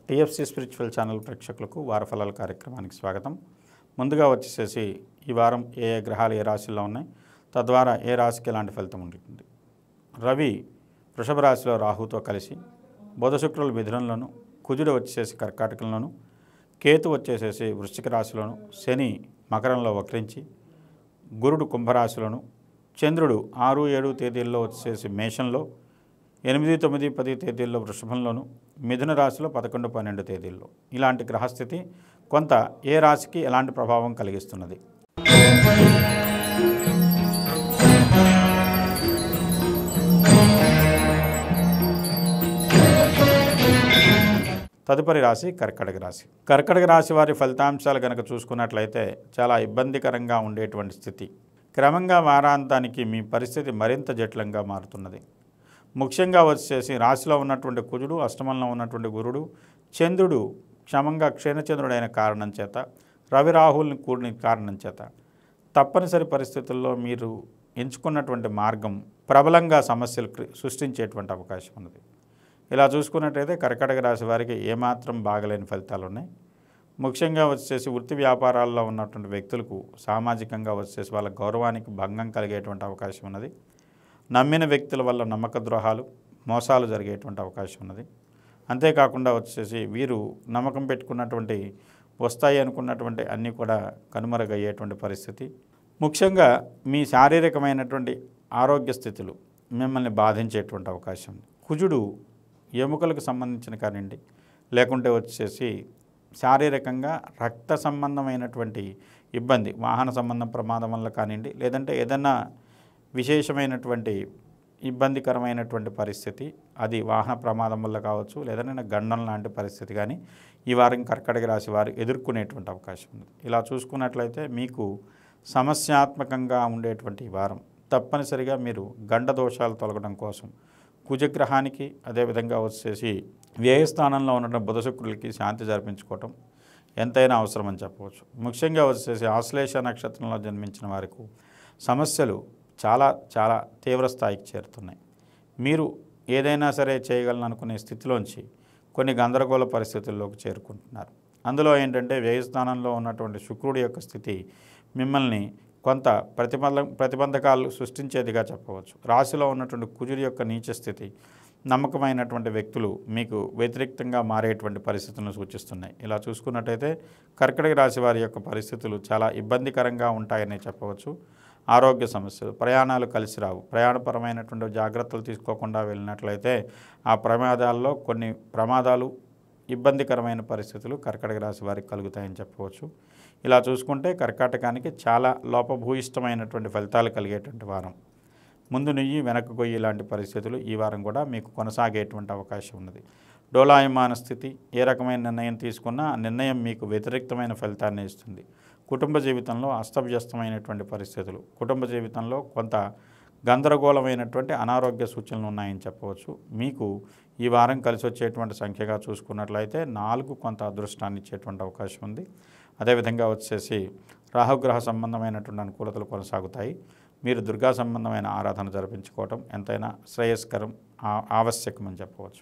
TFC spiritual channel ప్రేక్షకులకు వారఫలాల కార్యక్రమానికి స్వాగతం ముందుగా వచ్చేసేసి ఈ వారం ఏ ఏ గ్రహాలు ఏ రాశిలో ఉన్నాయి తద్వారా ఏ రాశికి ఎలాంటి ఫలితం ఉంటుంది రవి వృషభ రాశిలో రాహుతో కలిసి బుధ శుక్రులు మిథునంలోను కుజుడు వచ్చేసేసి కర్కాటకంలోను కేతు వచ్చేసేసి వృశ్చిక రాశిలోను శని మకరంలో వక్రించి గురుడు కుంభరాశిలోను చంద్రుడు ఆరు ఏడు తేదీల్లో వచ్చేసి మేషంలో ఎనిమిది తొమ్మిది పది తేదీల్లో వృషభంలోను మిథున రాశిలో పదకొండు పన్నెండు తేదీల్లో ఇలాంటి గ్రహస్థితి కొంత ఏ రాశికి ఎలాంటి ప్రభావం కలిగిస్తున్నది తదుపరి రాశి కర్కటక రాశి కర్కటక రాశి వారి ఫలితాంశాలు కనుక చూసుకున్నట్లయితే చాలా ఇబ్బందికరంగా ఉండేటువంటి స్థితి క్రమంగా వారాంతానికి మీ పరిస్థితి మరింత జటిలంగా మారుతున్నది ముఖ్యంగా వచ్చేసి రాశిలో ఉన్నటువంటి కుజుడు అష్టమంలో ఉన్నటువంటి గురుడు చంద్రుడు క్షమంగా క్షీణచంద్రుడైన కారణం చేత రవి రాహుల్ని కూడిన కారణం చేత తప్పనిసరి పరిస్థితుల్లో మీరు ఎంచుకున్నటువంటి మార్గం ప్రబలంగా సమస్యలు క్రి- సృష్టించేటువంటి అవకాశం ఉన్నది ఇలా చూసుకున్నట్టయితే కర్కటక రాశి వారికి ఏమాత్రం బాగలేని ఫలితాలు ఉన్నాయి ముఖ్యంగా వచ్చేసి వృత్తి వ్యాపారాల్లో ఉన్నటువంటి వ్యక్తులకు సామాజికంగా వచ్చేసి వాళ్ళ గౌరవానికి భంగం కలిగేటువంటి అవకాశం ఉన్నది నమ్మిన వ్యక్తుల వల్ల నమ్మక ద్రోహాలు మోసాలు జరిగేటువంటి అవకాశం ఉన్నది అంతేకాకుండా వచ్చేసి వీరు నమ్మకం పెట్టుకున్నటువంటి వస్తాయి అనుకున్నటువంటి అన్నీ కూడా కనుమరుగయ్యేటువంటి పరిస్థితి ముఖ్యంగా మీ శారీరకమైనటువంటి ఆరోగ్య స్థితులు మిమ్మల్ని బాధించేటువంటి అవకాశం ఉంది కుజుడు ఎముకలకు సంబంధించిన కానివ్వండి లేకుంటే వచ్చేసి శారీరకంగా రక్త సంబంధమైనటువంటి ఇబ్బంది వాహన సంబంధం ప్రమాదం వల్ల కానివ్వండి లేదంటే ఏదన్నా విశేషమైనటువంటి ఇబ్బందికరమైనటువంటి పరిస్థితి అది వాహన ప్రమాదం వల్ల కావచ్చు లేదంటే గండం లాంటి పరిస్థితి కానీ ఈ వారం కర్కటక రాశి వారు ఎదుర్కొనేటువంటి అవకాశం ఉంది ఇలా చూసుకున్నట్లయితే మీకు సమస్యాత్మకంగా ఉండేటువంటి ఈ వారం తప్పనిసరిగా మీరు గండ దోషాలు తొలగడం కోసం కుజగ్రహానికి అదేవిధంగా వచ్చేసి వ్యయస్థానంలో ఉన్న బుధ శుక్రులకి శాంతి జరిపించుకోవటం ఎంతైనా అవసరం అని చెప్పవచ్చు ముఖ్యంగా వచ్చేసి ఆశ్లేష నక్షత్రంలో జన్మించిన వారికి సమస్యలు చాలా చాలా తీవ్ర స్థాయికి చేరుతున్నాయి మీరు ఏదైనా సరే చేయగలను అనుకునే స్థితిలోంచి కొన్ని గందరగోళ పరిస్థితుల్లోకి చేరుకుంటున్నారు అందులో ఏంటంటే వ్యయస్థానంలో ఉన్నటువంటి శుక్రుడి యొక్క స్థితి మిమ్మల్ని కొంత ప్రతిబంధ ప్రతిబంధకాలు సృష్టించేదిగా చెప్పవచ్చు రాశిలో ఉన్నటువంటి కుజుడి యొక్క నీచ స్థితి నమ్మకమైనటువంటి వ్యక్తులు మీకు వ్యతిరేక్తంగా మారేటువంటి పరిస్థితులను సూచిస్తున్నాయి ఇలా చూసుకున్నట్టయితే కర్కిటక రాశి వారి యొక్క పరిస్థితులు చాలా ఇబ్బందికరంగా ఉంటాయని చెప్పవచ్చు ఆరోగ్య సమస్యలు ప్రయాణాలు కలిసి రావు ప్రయాణపరమైనటువంటి జాగ్రత్తలు తీసుకోకుండా వెళ్ళినట్లయితే ఆ ప్రమాదాల్లో కొన్ని ప్రమాదాలు ఇబ్బందికరమైన పరిస్థితులు కర్కటక రాశి వారికి కలుగుతాయని చెప్పవచ్చు ఇలా చూసుకుంటే కర్కాటకానికి చాలా లోపభూయిష్టమైనటువంటి ఫలితాలు కలిగేటువంటి వారం ముందు నెయ్యి వెనక్కు గొయ్యి లాంటి పరిస్థితులు ఈ వారం కూడా మీకు కొనసాగేటువంటి అవకాశం ఉన్నది డోలాయమాన స్థితి ఏ రకమైన నిర్ణయం తీసుకున్నా ఆ నిర్ణయం మీకు వ్యతిరేక్తమైన ఫలితాన్ని ఇస్తుంది కుటుంబ జీవితంలో అస్తవ్యస్తమైనటువంటి పరిస్థితులు కుటుంబ జీవితంలో కొంత గందరగోళమైనటువంటి అనారోగ్య సూచనలు ఉన్నాయని చెప్పవచ్చు మీకు ఈ వారం కలిసి వచ్చేటువంటి సంఖ్యగా చూసుకున్నట్లయితే నాలుగు కొంత అదృష్టాన్ని ఇచ్చేటువంటి అవకాశం ఉంది అదేవిధంగా వచ్చేసి రాహుగ్రహ సంబంధమైనటువంటి అనుకూలతలు కొనసాగుతాయి మీరు దుర్గా సంబంధమైన ఆరాధన జరిపించుకోవటం ఎంతైనా శ్రేయస్కరం ఆ- ఆవశ్యకం అని చెప్పవచ్చు